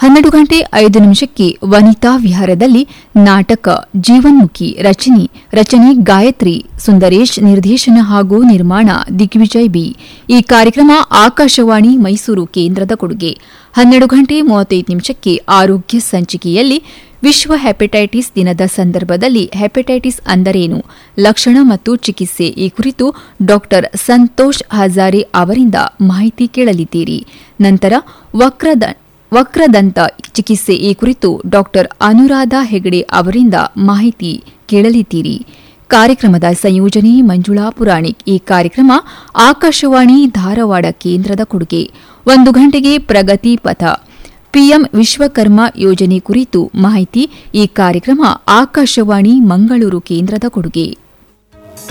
ಹನ್ನೆರಡು ಗಂಟೆ ಐದು ನಿಮಿಷಕ್ಕೆ ವನಿತಾ ವಿಹಾರದಲ್ಲಿ ನಾಟಕ ಜೀವನ್ಮುಖಿ ರಚನೆ ರಚನೆ ಗಾಯತ್ರಿ ಸುಂದರೇಶ್ ನಿರ್ದೇಶನ ಹಾಗೂ ನಿರ್ಮಾಣ ದಿಗ್ವಿಜಯ್ ಬಿ ಈ ಕಾರ್ಯಕ್ರಮ ಆಕಾಶವಾಣಿ ಮೈಸೂರು ಕೇಂದ್ರದ ಕೊಡುಗೆ ಹನ್ನೆರಡು ಗಂಟೆ ಮೂವತ್ತೈದು ನಿಮಿಷಕ್ಕೆ ಆರೋಗ್ಯ ಸಂಚಿಕೆಯಲ್ಲಿ ವಿಶ್ವ ಹೆಪಟೈಟಿಸ್ ದಿನದ ಸಂದರ್ಭದಲ್ಲಿ ಹೆಪಟೈಟಿಸ್ ಅಂದರೇನು ಲಕ್ಷಣ ಮತ್ತು ಚಿಕಿತ್ಸೆ ಈ ಕುರಿತು ಡಾ ಸಂತೋಷ್ ಹಜಾರೆ ಅವರಿಂದ ಮಾಹಿತಿ ಕೇಳಲಿದ್ದೀರಿ ನಂತರ ವಕ್ರದ ವಕ್ರದಂತ ಚಿಕಿತ್ಸೆ ಈ ಕುರಿತು ಡಾ ಅನುರಾಧ ಹೆಗಡೆ ಅವರಿಂದ ಮಾಹಿತಿ ಕೇಳಲಿದ್ದೀರಿ ಕಾರ್ಯಕ್ರಮದ ಸಂಯೋಜನೆ ಮಂಜುಳಾ ಪುರಾಣಿಕ್ ಈ ಕಾರ್ಯಕ್ರಮ ಆಕಾಶವಾಣಿ ಧಾರವಾಡ ಕೇಂದ್ರದ ಕೊಡುಗೆ ಒಂದು ಗಂಟೆಗೆ ಪ್ರಗತಿ ಪಥ ಪಿಎಂ ವಿಶ್ವಕರ್ಮ ಯೋಜನೆ ಕುರಿತು ಮಾಹಿತಿ ಈ ಕಾರ್ಯಕ್ರಮ ಆಕಾಶವಾಣಿ ಮಂಗಳೂರು ಕೇಂದ್ರದ ಕೊಡುಗೆ